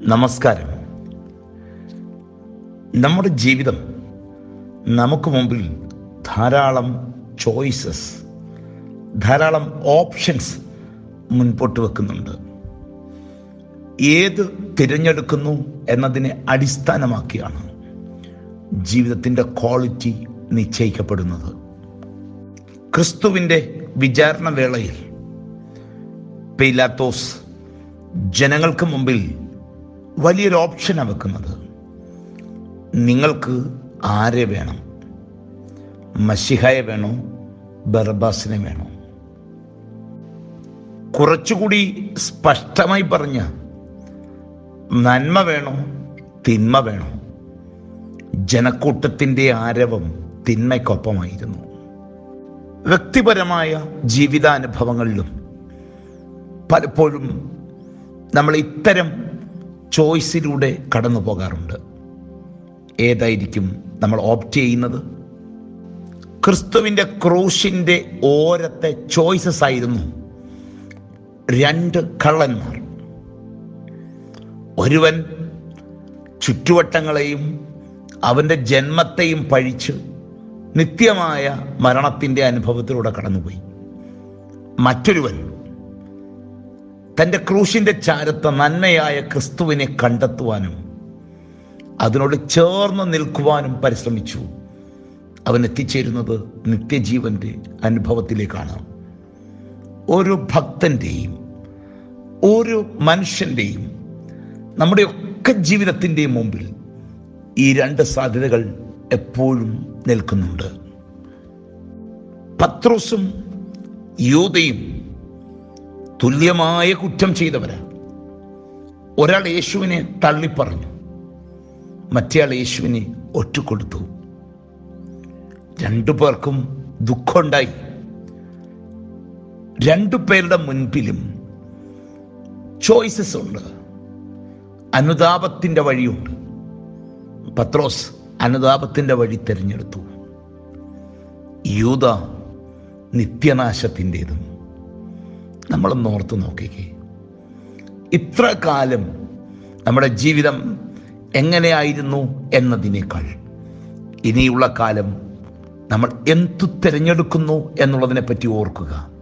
നമസ്കാരം നമ്മുടെ ജീവിതം നമുക്ക് മുമ്പിൽ ധാരാളം ചോയ്സസ് ധാരാളം ഓപ്ഷൻസ് മുൻപോട്ട് വെക്കുന്നുണ്ട് ഏത് തിരഞ്ഞെടുക്കുന്നു എന്നതിനെ അടിസ്ഥാനമാക്കിയാണ് ജീവിതത്തിൻ്റെ ക്വാളിറ്റി നിശ്ചയിക്കപ്പെടുന്നത് ക്രിസ്തുവിൻ്റെ വിചാരണ വേളയിൽ പെയ്ലാത്തോസ് ജനങ്ങൾക്ക് മുമ്പിൽ വലിയൊരു ഓപ്ഷനാണ് വെക്കുന്നത് നിങ്ങൾക്ക് ആരെ വേണം മഷിഹയെ വേണോ ബർബാസിനെ വേണോ കുറച്ചുകൂടി സ്പഷ്ടമായി പറഞ്ഞ നന്മ വേണോ തിന്മ വേണോ ജനക്കൂട്ടത്തിൻ്റെ ആരവം തിന്മയ്ക്കൊപ്പമായിരുന്നു വ്യക്തിപരമായ ജീവിതാനുഭവങ്ങളിലും പലപ്പോഴും നമ്മൾ ഇത്തരം ചോയ്സിലൂടെ കടന്നു പോകാറുണ്ട് ഏതായിരിക്കും നമ്മൾ ഓപ്റ്റ് ചെയ്യുന്നത് ക്രിസ്തുവിൻ്റെ ക്രൂശിൻ്റെ ഓരത്തെ ചോയ്സസ് ആയിരുന്നു രണ്ട് കള്ളന്മാർ ഒരുവൻ ചുറ്റുവട്ടങ്ങളെയും അവൻ്റെ ജന്മത്തെയും പഴിച്ച് നിത്യമായ മരണത്തിൻ്റെ അനുഭവത്തിലൂടെ കടന്നുപോയി മറ്റൊരുവൻ തൻ്റെ ക്രൂശിൻ്റെ ചാരത്ത നന്മയായ ക്രിസ്തുവിനെ കണ്ടെത്തുവാനും അതിനോട് ചേർന്ന് നിൽക്കുവാനും പരിശ്രമിച്ചു അവൻ എത്തിച്ചേരുന്നത് നിത്യജീവന്റെ അനുഭവത്തിലേക്കാണ് ഓരോ ഭക്തൻ്റെയും ഓരോ മനുഷ്യൻ്റെയും നമ്മുടെയൊക്കെ ജീവിതത്തിൻ്റെയും മുമ്പിൽ ഈ രണ്ട് സാധ്യതകൾ എപ്പോഴും നിൽക്കുന്നുണ്ട് പത്രോസും യൂതയും തുല്യമായ കുറ്റം ചെയ്തവരാ ഒരാൾ യേശുവിനെ തള്ളിപ്പറഞ്ഞു മറ്റേയാൾ യേശുവിനെ ഒറ്റുകൊടുത്തു രണ്ടു പേർക്കും ദുഃഖമുണ്ടായി രണ്ടു പേരുടെ മുൻപിലും ചോയ്സസ് ഉണ്ട് അനുതാപത്തിൻ്റെ വഴിയുണ്ട് പത്രോസ് അനുതാപത്തിൻ്റെ വഴി തിരഞ്ഞെടുത്തു യൂത നിത്യനാശത്തിൻ്റെതും നമ്മളൊന്ന് ഓർത്ത് നോക്കിക്കേ ഇത്ര കാലം നമ്മുടെ ജീവിതം എങ്ങനെയായിരുന്നു എന്നതിനേക്കാൾ ഇനിയുള്ള കാലം നമ്മൾ എന്തു തിരഞ്ഞെടുക്കുന്നു എന്നുള്ളതിനെ പറ്റി ഓർക്കുക